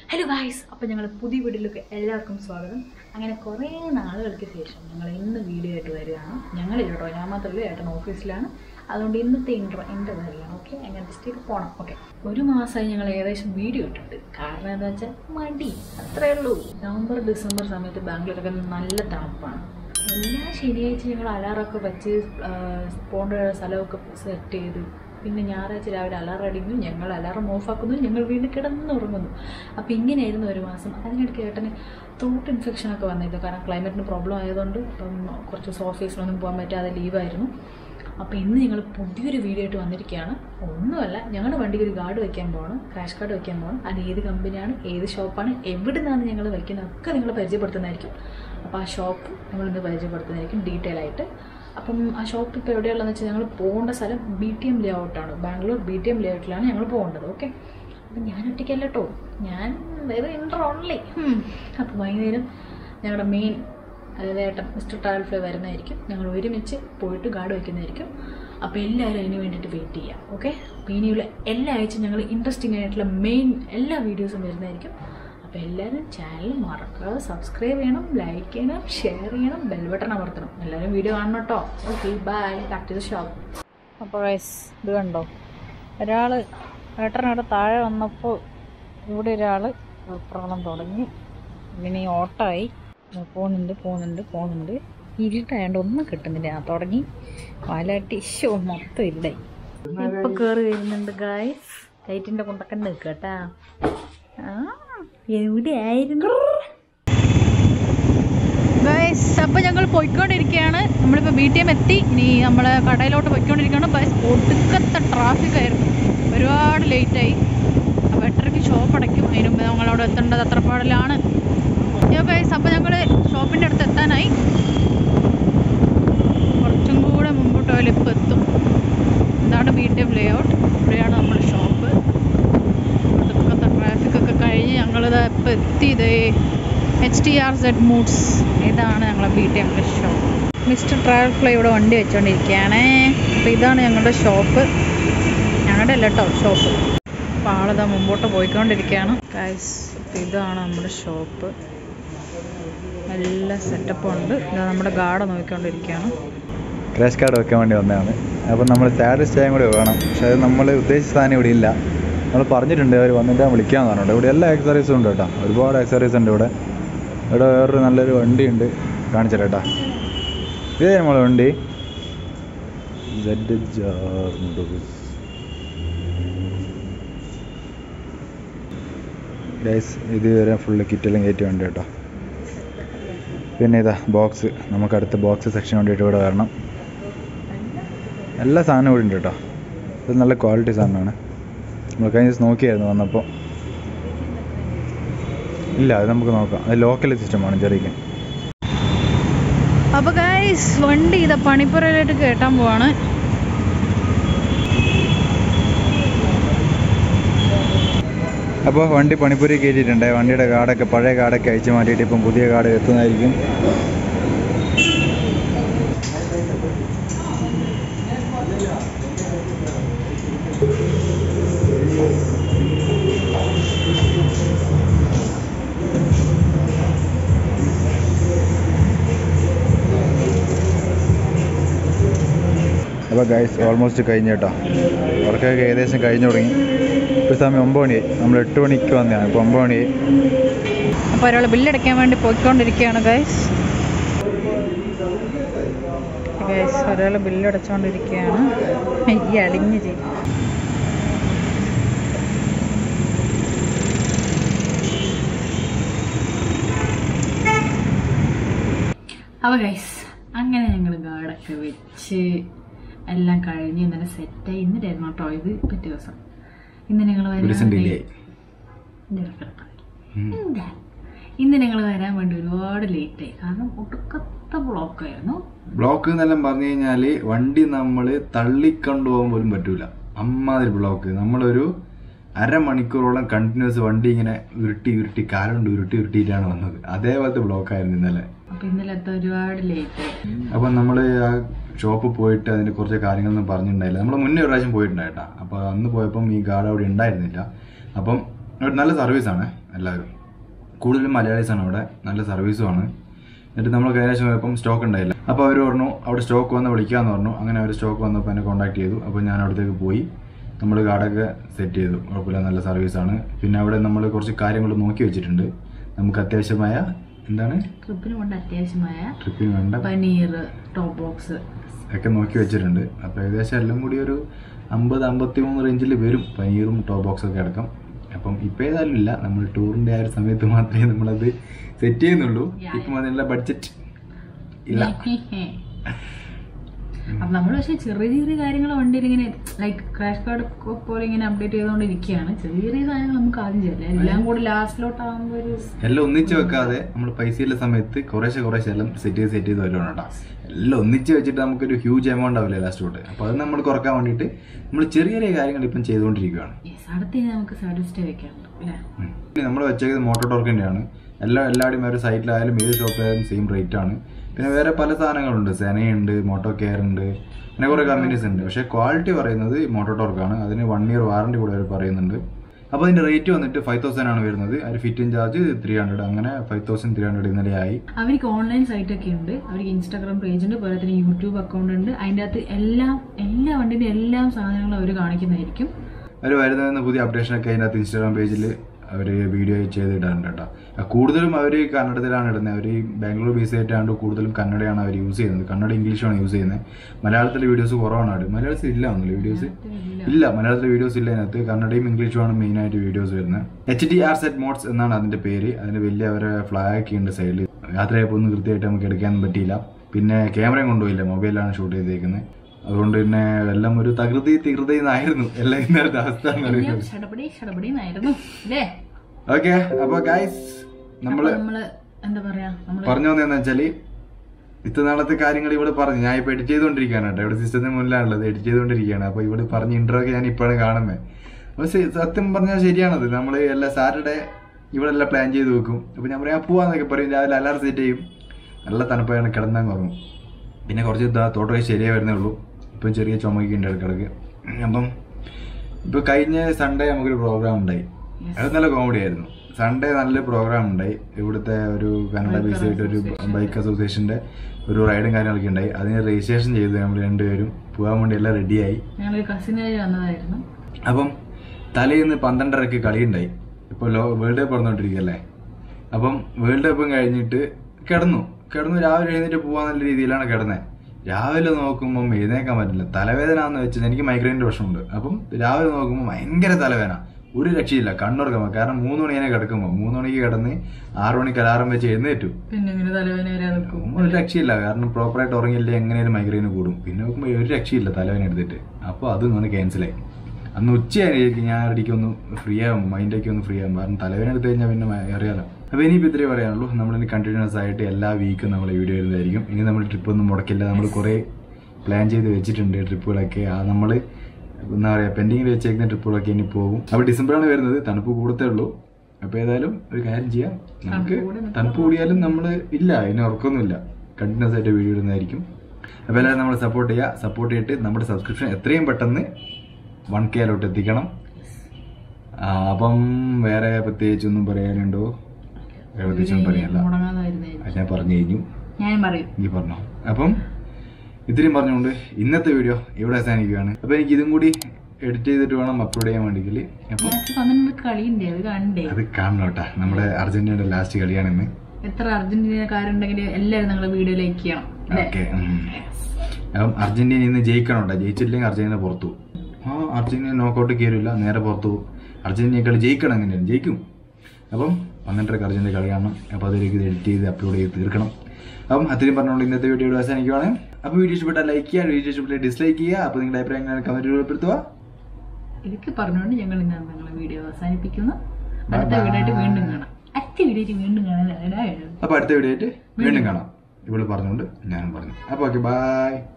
Hello guys അപ്പോൾ ഞങ്ങൾ പുതിയ വീഡിയോയിലേക്ക് എല്ലാവർക്കും സ്വാഗതം അങ്ങനെ കുറേ നാളുകൾക്ക് ശേഷം ഞങ്ങൾ ഇന്ന് വീഡിയോ ആയിട്ട് വരികയാണ് ഞങ്ങളില്ല കേട്ടോ ഞാൻ മാത്രമല്ല ഏട്ടൻ ഓഫീസിലാണ് അതുകൊണ്ട് ഇന്നത്തെ ഇൻട്രോ എൻ്റെ വരികയാണ് ഓക്കെ അങ്ങനെ ജസ്റ്റ് ഇത് പോകണം ഓക്കെ ഒരു മാസമായി ഞങ്ങൾ ഏകദേശം വീഡിയോ ഇട്ടിട്ട് കാരണം എന്താ വെച്ചാൽ മടി അത്രേ ഉള്ളൂ നവംബർ ഡിസംബർ സമയത്ത് ബാംഗ്ലൂരൊക്കെ നല്ല തണുപ്പാണ് എല്ലാ ശനിയാഴ്ച ഞങ്ങൾ അലാറൊക്കെ വെച്ച് ആ, പോകേണ്ട സ്ഥലമൊക്കെ സെറ്റ് ചെയ്ത് പിന്നെ ഞായറാഴ്ച രാവിലെ അലാറം അടിക്കുന്നു ഞങ്ങൾ അലാറം ഓഫാക്കുന്നു ഞങ്ങൾ വീണ്ടും കിടന്നുറങ്ങുന്നു അപ്പോൾ ഇങ്ങനെയായിരുന്നു ഒരു മാസം അതിനിടയ്ക്ക് ഏട്ടന് ത്രൂട്ട് ഇൻഫെക്ഷനൊക്കെ വന്നിരുന്നു കാരണം ക്ലൈമറ്റിന് പ്രോബ്ലം ആയതുകൊണ്ട് ഇപ്പം കുറച്ച് ദിവസം ഓഫീസിലൊന്നും പോകാൻ പറ്റാതെ ലീവായിരുന്നു അപ്പോൾ ഇന്ന് ഞങ്ങൾ പുതിയൊരു വീഡിയോ ആയിട്ട് വന്നിരിക്കുകയാണ് ഒന്നുമല്ല ഞങ്ങളുടെ വണ്ടിക്ക് ഒരു ഗാർഡ് വെക്കാൻ പോകണം ക്രാഷ് കാർഡ് വെക്കാൻ പോകണം അത് ഏത് കമ്പനിയാണ് ഏത് ഷോപ്പാണ് എവിടെ നിന്നാണ് ഞങ്ങൾ വയ്ക്കുന്നത് ഒക്കെ നിങ്ങൾ പരിചയപ്പെടുത്തുന്നതായിരിക്കും അപ്പോൾ ആ ഷോപ്പ് നമ്മളിന്ന് പരിചയപ്പെടുത്തുന്നതായിരിക്കും ഡീറ്റെയിൽ ആയിട്ട് അപ്പം ആ ഷോപ്പ് ഇപ്പോൾ എവിടെയുള്ളതെന്ന് വെച്ചാൽ ഞങ്ങൾ പോകേണ്ട സ്ഥലം ബി ടി എം ലേഔട്ടാണ് ബാംഗ്ലൂർ ബി ടി എം ലേഔട്ടിലാണ് ഞങ്ങൾ പോകേണ്ടത് ഓക്കെ അപ്പം ഞാൻ ഒറ്റയ്ക്കല്ല കേട്ടോ ഞാൻ വേറെ ഇൻട്രോ ഓൺലി അപ്പോൾ വൈകുന്നേരം ഞങ്ങളുടെ മെയിൻ അതായത് ഏട്ടൻ മിസ്റ്റർ ട്രാവൽ ഫ്ലൈ വരുന്നതായിരിക്കും ഞങ്ങൾ ഒരുമിച്ച് പോയിട്ട് ഗാർഡ് വയ്ക്കുന്നതായിരിക്കും അപ്പോൾ എല്ലാവരും അതിന് വേണ്ടിയിട്ട് വെയിറ്റ് ചെയ്യാം ഓക്കെ അപ്പോൾ ഇനിയുള്ള എല്ലാ ആഴ്ചയും ഞങ്ങൾ ഇൻട്രസ്റ്റിംഗ് ആയിട്ടുള്ള മെയിൻ എല്ലാ വീഡിയോസും വരുന്നതായിരിക്കും അപ്പോൾ എല്ലാവരും ചാനൽ മറക്കാതെ സബ്സ്ക്രൈബ് ചെയ്യണം ലൈക്ക് ചെയ്യണം ഷെയർ ചെയ്യണം ബെൽ ബട്ടൺ അമർത്തണം എല്ലാവരും വീഡിയോ കാണണം കേട്ടോ okay bye back to the shop അപ്പോൾ ഗൈസ് ഇത് കണ്ടോ ഒരാൾ ഏട്ടനവിടെ താഴെ വന്നപ്പോൾ ഇവിടെ ഒരാൾ പ്രകടനം തുടങ്ങി ഇങ്ങനെ ഈ ഓട്ടമായി പോകുന്നുണ്ട് പോകുന്നുണ്ട് പോകുന്നുണ്ട് ഇരുട്ടായതുകൊണ്ട് ഒന്നും കിട്ടുന്നില്ല ആ തുടങ്ങി വാലാട്ടി ഷോ മൊത്തം ഇരുടായി ഇപ്പൊ കേറി വരുന്നുണ്ട് ഗായ്സ് ലൈറ്റിന്റെ കൊണ്ടൊക്കെ നിൽക്കട്ടാ ആ എവിടെയായിരുന്നു ഗൈസ് അപ്പോൾ ഞങ്ങൾ പോയിക്കൊണ്ടിരിക്കുകയാണ് നമ്മളിപ്പോൾ ബി ടി എം എത്തി ഇനി നമ്മൾ കടയിലോട്ട് പോയിക്കൊണ്ടിരിക്കുകയാണ് ബസ് ഒടുക്കത്തെ ട്രാഫിക് ആയിരുന്നു ഒരുപാട് ലേറ്റായി അപ്പോൾ എട്ടരയ്ക്ക് ഷോപ്പ് അടയ്ക്കും അതിന് മുമ്പ് നമ്മളവിടെ എത്തേണ്ടത് അത്രപ്പാടിലാണ് യോ ഗൈസ് അപ്പോൾ ഞങ്ങൾ ഷോപ്പിൻ്റെ അടുത്ത് എത്താനായി കുറച്ചും കൂടെ മുമ്പോട്ട് പോയാൽ ഇപ്പോൾ എത്തും ഇതാണ് B T M layout ഇവിടെയാണ് നമ്മുടെ ഷോപ്പ് ഒടുക്കത്തെ ട്രാഫിക് ഒക്കെ കഴിഞ്ഞ് ഞങ്ങളിത് ഇപ്പോൾ എത്തി ഇതേ H T R Z moods ഇതാണ് ഞങ്ങളെ ബി ടി എമ്മിൻ്റെ ഷോപ്പ് മിസ്റ്റർ ട്രാവൽ ഫ്ലൈ ഇവിടെ വണ്ടി വെച്ചുകൊണ്ടിരിക്കുകയാണേ അപ്പോൾ ഇതാണ് ഞങ്ങളുടെ ഷോപ്പ് ഞങ്ങളുടെ അല്ല കേട്ടോ ഷോപ്പ് അപ്പോൾ ആളിതാ മുമ്പോട്ട് പോയിക്കൊണ്ടിരിക്കുകയാണ് ഗൈസ് അപ്പോൾ ഇതാണ് നമ്മുടെ ഷോപ്പ് നല്ല സെറ്റപ്പും ഉണ്ട് ഇതാ നമ്മുടെ ഗാർഡ് നോക്കിക്കൊണ്ടിരിക്കുകയാണ് ക്രാഷ് കാർഡ് വെക്കാൻ വേണ്ടി വന്നതാണ് അപ്പം നമ്മൾ സാഡ് സ്റ്റേയും കൂടി വേണം പക്ഷേ അത് നമ്മൾ ഉദ്ദേശിച്ച സാധനം ഇവിടെ ഇല്ല നമ്മൾ പറഞ്ഞിട്ടുണ്ട് അവർ വന്നിട്ട് വിളിക്കാമെന്ന് പറഞ്ഞിട്ടുണ്ട് ഇവിടെ എല്ലാ ആക്സറീസും ഉണ്ട് കേട്ടോ ഒരുപാട് ആക്സറീസ് ഉണ്ട് ഇവിടെ ഇവിടെ വേറൊരു നല്ലൊരു വണ്ടി ഉണ്ട് കാണിച്ചു കേട്ടാ ഇതേ നമ്മളെ വണ്ടി സെഡ് ഗൈസ് ഇത് വരെ ഫുള്ള് കിറ്റെല്ലാം കയറ്റി വേണ്ടി കേട്ടോ പിന്നെ ഇതാ ബോക്സ് നമുക്ക് അടുത്ത ബോക്സ് സെക്ഷൻ വേണ്ടിയിട്ട് ഇവിടെ വരണം എല്ലാ സാധനവും ഇവിടെ ഉണ്ട് കേട്ടോ ഇത് നല്ല ക്വാളിറ്റി സാധനമാണ് നമ്മൾ കഴിഞ്ഞ ദിവസം നോക്കിയായിരുന്നു വന്നപ്പോൾ ഇല്ല അത് നമുക്ക് നോക്കാം അത് ലോക്കൽ സിസ്റ്റമാണ് ചെറിയ അപ്പോൾ ഗൈസ് വണ്ടി ഇതാ പണിപ്പുരയിലോട്ട് കേട്ടാൻ പോവാണ് അപ്പോൾ വണ്ടി പണിപ്പുരി കയറ്റിയിട്ടുണ്ട് വണ്ടിയുടെ കാർഡൊക്കെ പഴയ കാർഡൊക്കെ അയച്ചു മാറ്റിയിട്ട് ഇപ്പം പുതിയ കാർഡ് എത്തുന്നതായിരിക്കും അപ്പോൾ ഗൈസ് ഓൾമോസ്റ്റ് കഴിഞ്ഞു കേട്ടോ വർക്കൊക്കെ ഏകദേശം കഴിഞ്ഞു തുടങ്ങി ഇപ്പോൾ സമയം ഒമ്പത് മണിയായി നമ്മൾ എട്ട് മണിക്ക് വന്നതാണ് ഇപ്പോൾ ഒമ്പത് മണിയായി അപ്പോൾ ഒരാൾ ബില്ലടയ്ക്കാൻ വേണ്ടി പോയിക്കൊണ്ടിരിക്കുകയാണ് ഗൈസ് ഗൈസ് ഒരാൾ ബില്ലടച്ചുകൊണ്ടിരിക്കുകയാണ് ഈ അടിഞ്ഞ് ചെയ്യും അപ്പോൾ ഗൈസ് അങ്ങനെ ഞങ്ങൾ ഗാർഡൊക്കെ വെച്ച് എല്ലാം കഴിഞ്ഞ് ഇന്നലെ സെറ്റായി ഇന്നലായിരുന്നു കേട്ടോ ഇത് പറ്റിയ ദിവസം ഇന്ന് ഞങ്ങൾ ഒരു ദിവസം delay ആയി. എന്താ ഇന്ന് ഞങ്ങൾ വരാൻ വേണ്ടി ഒരുപാട് ലേറ്റായി കാരണം ഒടുക്കത്തെ ബ്ലോക്കായിരുന്നു ബ്ലോക്ക് എന്നെല്ലാം പറഞ്ഞു കഴിഞ്ഞാൽ വണ്ടി നമ്മൾ തള്ളിക്കൊണ്ടു പോകാൻ പോലും പറ്റൂല അമ്മാതിരി ബ്ലോക്ക് നമ്മളൊരു അരമണിക്കൂറോളം കണ്ടിന്യൂസ് വണ്ടി ഇങ്ങനെ ഉരുട്ടി ഉരുട്ടി കാലം കൊണ്ട് ഉരുട്ടി ഉരുട്ടിയിട്ടാണ് വന്നത് അതേപോലത്തെ ബ്ലോക്കായിരുന്നു ഇന്നലെ അപ്പൊ ഇന്നലത്തെ ഒരുപാട് ലേറ്റായി അപ്പം നമ്മൾ ആ ഷോപ്പിൽ പോയിട്ട് അതിൻ്റെ കുറച്ച് കാര്യങ്ങളൊന്നും പറഞ്ഞിട്ടുണ്ടായില്ല നമ്മൾ മുന്നേ ഒരു പ്രാവശ്യം പോയിട്ടുണ്ടായിട്ടാ അപ്പോൾ അന്ന് പോയപ്പം ഈ ഗാർഡ് അവിടെ ഉണ്ടായിരുന്നില്ല അപ്പം ഒരു നല്ല സർവീസാണ് എല്ലാവരും കൂടുതലും മലയാളീസാണ് അവിടെ നല്ല സർവീസുമാണ് എന്നിട്ട് നമ്മൾ കൈലാശം പോയപ്പം സ്റ്റോക്ക് ഉണ്ടായില്ല അപ്പോൾ അവർ പറഞ്ഞു അവിടെ സ്റ്റോക്ക് വന്ന് വിളിക്കാമെന്ന് പറഞ്ഞു അങ്ങനെ അവർ സ്റ്റോക്ക് വന്നപ്പോൾ എന്നെ കോൺടാക്ട് ചെയ്തു അപ്പോൾ ഞാൻ അവിടത്തേക്ക് പോയി നമ്മൾ കാർഡൊക്കെ സെറ്റ് ചെയ്തു കുഴപ്പമില്ല നല്ല സർവീസാണ് പിന്നെ അവിടെ നമ്മൾ കുറച്ച് കാര്യങ്ങൾ നോക്കി വെച്ചിട്ടുണ്ട് നമുക്ക് അത്യാവശ്യമായ എന്താണ് ട്രിപ്പിന് കൊണ്ട് അത്യാവശ്യമായ ട്രിപ്പിന് വേണ്ട പനീർ ടോപ്പ് ബോക്സ് ഒക്കെ നോക്കി വെച്ചിട്ടുണ്ട് അപ്പോൾ ഏകദേശം എല്ലാം കൂടി ഒരു അമ്പത് അമ്പത്തി മൂന്ന് റേഞ്ചിൽ വരും പനീറും ടോപ്പ് ബോക്സും ഒക്കെ അടക്കം അപ്പം ഇപ്പം ഏതായാലും ഇല്ല നമ്മൾ ടൂറിൻ്റെ ആ ഒരു സമയത്ത് മാത്രമേ നമ്മളത് സെറ്റ് ചെയ്യുന്നുള്ളൂ Yeah, ഇപ്പം അതിനുള്ള ബഡ്ജറ്റ് ഇല്ല അപ്പൊ നമ്മൾ പക്ഷെ ചെറിയ ചെറിയ കാര്യങ്ങൾ വണ്ടിയിൽ ഇങ്ങനെ ലൈക്ക് ക്രാഷ് കാർഡ് പോലെ ഇങ്ങനെ അപ്ഡേറ്റ് ചെയ്തുകൊണ്ടിരിക്കുകയാണ് ചെറിയ ചെറിയ സാധനങ്ങൾ നമുക്ക് ആദ്യം ചെയ്യാം എല്ലാം കൂടി ലാസ്റ്റിലോട്ടാകുമ്പോ ഒരു എല്ലാം ഒന്നിച്ച് വെക്കാതെ നമ്മൾ പൈസയുള്ള സമയത്ത് കുറേശ്ശെ കുറേശ്ശെ എല്ലാം സെറ്റ് ചെയ്ത് സെറ്റ് ചെയ്ത് വരുവാണ് കേട്ടോ എല്ലാം ഒന്നിച്ച് വെച്ചിട്ട് നമുക്കൊരു ഹ്യൂജ് എമൗണ്ട് ആവില്ല ലാസ്റ്റ് തൊട്ട് അപ്പോൾ അത് നമ്മൾ കുറക്കാൻ വേണ്ടിയിട്ട് നമ്മൾ ചെറിയ ചെറിയ കാര്യങ്ങൾ ഇപ്പം ചെയ്തുകൊണ്ടിരിക്കുകയാണ് യെസ് അടുത്ത ഇനി നമുക്ക് സാഡ് സ്റ്റേ വെക്കാറുണ്ട് അല്ലേ നമ്മൾ വെച്ചേക്കുന്നത് മോട്ടോ ടോർക്കിൻ്റെയാണ് എല്ലാ എല്ലാവരുടെയും ഒരു സൈറ്റിലായാലും ഏത് ഷോപ്പിലായാലും സെയിം റേറ്റ് ആണ് പിന്നെ വേറെ പല സാധനങ്ങളുണ്ട് സെനയുണ്ട് മോട്ടോ കെയർ ഉണ്ട് അങ്ങനെ കുറേ കമ്പനീസ് ഉണ്ട് പക്ഷേ ക്വാളിറ്റി പറയുന്നത് മോട്ടോ ടോർക്കാണ് അതിന് വൺ ഇയർ വാറണ്ടി കൂടെ അവർ പറയുന്നുണ്ട് അപ്പോൾ അതിൻ്റെ റേറ്റ് വന്നിട്ട് ഫൈവ് തൗസൻഡ് ആണ് വരുന്നത് അതിന് ഫിറ്റിംഗ് ചാർജ് ത്രീ ഹൺഡ്രഡ് അങ്ങനെ ഫൈവ് തൗസൻഡ് ത്രീ ഹൺഡ്രഡ് ഇന്നലെ ആയി അവർക്ക് ഓൺലൈൻ സൈറ്റ് ഒക്കെ ഉണ്ട് അവർക്ക് ഇൻസ്റ്റാഗ്രാം പേജ് ഉണ്ട് പോലെ തന്നെ യൂട്യൂബ് അക്കൗണ്ട് ഉണ്ട് അതിൻ്റെ അകത്ത് എല്ലാം എല്ലാ വണ്ടിൻ്റെ എല്ലാ സാധനങ്ങളും അവർ കാണിക്കുന്നതായിരിക്കും അവർ വരുന്നതെന്ന് പുതിയ അപ്ഡേഷനൊക്കെ അതിനകത്ത് ഇൻസ്റ്റാഗ്രാം പേജിൽ അവർ വീഡിയോ ചെയ്തിടാറുണ്ട് കേട്ടോ ആ, കൂടുതലും അവർ കന്നഡത്തിലാണ് ഇടുന്നത് അവർ ബാംഗ്ലൂർ ബേസ് ആയിട്ടാണ്ട് കൂടുതലും കന്നഡയാണ് അവർ യൂസ് ചെയ്യുന്നത് കന്നഡ ഇംഗ്ലീഷാണ് യൂസ് ചെയ്യുന്നത് മലയാളത്തിലെ വീഡിയോസ് കുറവാണ് അവിടെ മലയാളത്തിൽ ഇല്ല ഒന്നുമില്ല വീഡിയോസ് ഇല്ല മലയാളത്തിലെ വീഡിയോസ് ഇല്ല അതിനകത്ത് കന്നഡയും ഇംഗ്ലീഷുമാണ് മെയിൻ ആയിട്ട് വീഡിയോസ് വരുന്നത് H D R set mods എന്നാണ് അതിന്റെ പേര് അതിന് വലിയ അവരെ ഫ്ലാഗ് ഒക്കെ ഉണ്ട് സൈഡിൽ യാത്രയപ്പോൾ ഒന്നും കൃത്യമായിട്ട് നമുക്ക് എടുക്കാനൊന്നും പറ്റിയില്ല പിന്നെ ക്യാമറയും കൊണ്ടുപോയില്ല മൊബൈലാണ് ഷൂട്ട് ചെയ്തേക്കുന്നത് അതുകൊണ്ട് പിന്നെ എല്ലാം ഒരു തകൃതി തികൃതി എന്നായിരുന്നു എല്ലാം ഇന്നത്തെ അവസ്ഥ എന്ന് പറയുന്നത് എല്ലാം ഷടപടി ഷടപടി എന്നായിരുന്നു അല്ലേ ഓക്കെ അപ്പൊ ഗൈസ് നമ്മള് അപ്പൊ നമ്മള് എന്താ പറയാ നമ്മള് പറഞ്ഞു വന്നതെന്ന് വെച്ചാല് ഇത്ര നാളത്തെ കാര്യങ്ങൾ ഇവിടെ പറഞ്ഞു ഞാൻ ഇപ്പൊ എഡിറ്റ് ചെയ്തുകൊണ്ടിരിക്കുകയാണ് കേട്ടോ ഇവിടെ സിസ്റ്റത്തിന് മുന്നിലാണുള്ളത് എഡിറ്റ് ചെയ്തുകൊണ്ടിരിക്കുകയാണ് അപ്പൊ ഇവിടെ പറഞ്ഞ ഇന്റർവ്യൂ ഒക്കെ ഞാൻ ഇപ്പോഴാണ് കാണുന്നത് അപ്പൊ സെ- സത്യം പറഞ്ഞാൽ ശരിയാണത് നമ്മൾ എല്ലാ സാറ്റർഡേ ഇവിടെ എല്ലാം പ്ലാൻ ചെയ്ത് വെക്കും അപ്പൊ ഞാൻ പറയാം പോവാന്നൊക്കെ പറയും രാവിലെ അലാറം സെറ്റ് ചെയ്യും നല്ല തണുപ്പായാണ് കിടന്നങ്ങ് ഉറങ്ങും പിന്നെ കുറച്ച് ഇതാ തോട്ടമൊക്കെ ശരിയായി വരുന്നേ ഉള്ളൂ ഇപ്പം ചെറിയ ചുമയൊക്കെ ഉണ്ട് ഇടയ്ക്കിടയ്ക്ക് അപ്പം ഇപ്പൊ കഴിഞ്ഞ സൺഡേ നമുക്കൊരു പ്രോഗ്രാം ഉണ്ടായി അത് നല്ല കോമഡി ആയിരുന്നു സൺഡേ നല്ല പ്രോഗ്രാം ഉണ്ടായി ഇവിടുത്തെ ഒരു കന്നഡ ബേസ് ആയിട്ട് ഒരു ബൈക്ക് അസോസിയേഷന്റെ ഒരു റൈഡും കാര്യങ്ങളൊക്കെ ഉണ്ടായി അതിന് രജിസ്ട്രേഷൻ ചെയ്തു നമ്മൾ രണ്ടുപേരും പോകാൻ വേണ്ടി എല്ലാം റെഡിയായി ഞങ്ങളൊരു കസിനായി വന്നതായിരുന്നു അപ്പം തലേന്ന് പന്ത്രണ്ടരക്ക് കളിയുണ്ടായി ഇപ്പോൾ ലോ വേൾഡ് കപ്പ് നടന്നുകൊണ്ടിരിക്കുകയല്ലേ അപ്പം വേൾഡ് കപ്പും കഴിഞ്ഞിട്ട് കിടന്നു കിടന്നു രാവിലെ എഴുന്നേറ്റ് പോകാന്നുള്ള രീതിയിലാണ് കിടന്നത് രാവിലെ നോക്കുമ്പം എഴുന്നേക്കാൻ പറ്റില്ല തലവേദന എന്ന് വെച്ചാൽ എനിക്ക് മൈഗ്രൈൻ്റെ പ്രശ്നമുണ്ട് അപ്പം രാവിലെ നോക്കുമ്പോൾ ഭയങ്കര തലവേദന ഒരു രക്ഷയില്ല കണ്ണുറക്കാൻ കാരണം മൂന്ന് മണി തന്നെ കിടക്കുമ്പോൾ മൂന്ന് മണിക്ക് കിടന്ന് ആറു മണിക്ക് അലാറം വെച്ച് എഴുന്നേറ്റു പിന്നെ ഇങ്ങനെ തലവേദന വരാതെ നിൽക്കും ഒരു രക്ഷയില്ല കാരണം പ്രോപ്പറായിട്ട് ഉറങ്ങിയില്ലേ എങ്ങനെയാലും മൈഗ്രെയിൻ കൂടും പിന്നെ നോക്കുമ്പോൾ ഒരു രക്ഷയില്ല തലവേദന എടുത്തിട്ട് അപ്പോൾ അത് ഒന്ന് ക്യാൻസലായി അന്ന് ഉച്ചയായിരിക്കും ഞാൻ ഇടയ്ക്ക് ഒന്ന് ഫ്രീ ആവും മൈൻഡൊക്കെ ഒന്ന് ഫ്രീ ആവും കാരണം തലവേദന എടുത്തു കഴിഞ്ഞാൽ പിന്നെ മ- അറിയാലോ അപ്പോൾ ഇനിയിപ്പോൾ ഇത്രേ പറയാനുള്ളൂ നമ്മളിനി കണ്ടിന്യൂസ് ആയിട്ട് എല്ലാ വീക്കും നമ്മൾ വീഡിയോ വരുന്നതായിരിക്കും ഇനി നമ്മൾ ട്രിപ്പ് ഒന്നും മുടക്കില്ല നമ്മൾ കുറേ പ്ലാൻ ചെയ്ത് വെച്ചിട്ടുണ്ട് ട്രിപ്പുകളൊക്കെ ആ നമ്മൾ എന്താ പറയുക പെൻഡിങ്ങിൽ വെച്ചേക്കുന്ന ട്രിപ്പുകളൊക്കെ ഇനി പോകും അപ്പോൾ ഡിസംബറാണ് വരുന്നത് തണുപ്പ് കൂടത്തേ ഉള്ളൂ അപ്പോൾ ഏതായാലും ഒരു കാര്യം ചെയ്യാം നമുക്ക് തണുപ്പ് കൂടിയാലും നമ്മൾ ഇല്ല ഇനി ഉറക്കൊന്നുമില്ല കണ്ടിന്യൂസ് ആയിട്ട് വീഡിയോ ഇടുന്നതായിരിക്കും അപ്പോൾ എല്ലാവരും നമ്മൾ സപ്പോർട്ട് ചെയ്യുക സപ്പോർട്ട് ചെയ്തിട്ട് നമ്മുടെ സബ്സ്ക്രിപ്ഷൻ എത്രയും പെട്ടെന്ന് വൺ കെയിലോട്ട് എത്തിക്കണം ആ, അപ്പം വേറെ പ്രത്യേകിച്ചൊന്നും പറയാനുണ്ടോ വേറെ പ്രത്യേകിച്ചൊന്നും പറയാനില്ല മുടങ്ങാതായിരുന്നായിരുന്നു അത് ഞാൻ പറഞ്ഞു കഴിഞ്ഞു ഞാൻ പറയും നീ പറഞ്ഞോ അപ്പം ഇത്രയും പറഞ്ഞുകൊണ്ട് ഇന്നത്തെ വീഡിയോ ഇവിടെ അവസാനിക്കുകയാണ് അപ്പോൾ എനിക്ക് ഇതും കൂടി എഡിറ്റ് ചെയ്തിട്ട് വേണം അപ്ലോഡ് ചെയ്യാൻ വേണ്ടിയെങ്കിൽ അപ്പം ഞങ്ങൾക്ക് പന്ത്രണ്ട് കളിയുണ്ടേ അത് കണ്ടേ അത് കാണണം കേട്ടാ നമ്മുടെ അർജന്റീനയുടെ ലാസ്റ്റ് കളിയാണിന്ന് എത്ര അർജന്റീനക്കാരുണ്ടെങ്കിൽ എല്ലാവരും നിങ്ങളെ വീഡിയോ ലൈക്ക് ചെയ്യണം അല്ലേ ഓക്കെ അപ്പം അർജന്റീന ഇന്ന് ജയിക്കണം കേട്ടോ ജയിച്ചില്ലെങ്കിൽ അർജന്റീന പുറത്തു പോകും. ആ അർജന്റീന നോക്കൗട്ട് കയറില്ല നേരെ പുറത്തു പോകും അർജന്റീന കളി ജയിക്കണം എങ്ങനെയാണ് ജയിക്കും അപ്പം പന്ത്രണ്ടരക്ക് അർജന്റീന കളി കാണണം അപ്പോൾ അതിലേക്ക് ഇത് എഡിറ്റ് ചെയ്ത് അപ്ലോഡ് ചെയ്ത് തീർക്കണം അപ്പം അത്രയും പറഞ്ഞുകൊണ്ട് ഇന്നത്തെ വീഡിയോ ഇവിടെ അവസാനിക്കുവാണ് അപ്പോൾ വീഡിയോ ഇഷ്ടപ്പെട്ടാൽ ലൈക്ക് ചെയ്യുക വീഡിയോ ഇഷ്ടപ്പെട്ടാൽ ഡിസ്ലൈക്ക് ചെയ്യുക അപ്പോൾ നിങ്ങളുടെ അഭിപ്രായങ്ങൾ കമൻറ്റ് രൂപപ്പെടുത്തുക ഇതൊക്കെ പറഞ്ഞുകൊണ്ട് ഞങ്ങൾ ഇന്ന് ഞങ്ങളെ വീഡിയോ അവസാനിപ്പിക്കുന്നു Bye അടുത്ത bye. വീഡിയോ ആയിട്ട് വീണ്ടും കാണാം അടുത്ത വീഡിയോ ആയിട്ട് വീണ്ടും കാണാൻ അപ്പോൾ അടുത്ത വീഡിയോ ആയിട്ട് വീണ്ടും കാണാം ഇവള് പറഞ്ഞുകൊണ്ട് ഞാനും പറഞ്ഞു അപ്പോൾ ഓക്കെ ബൈ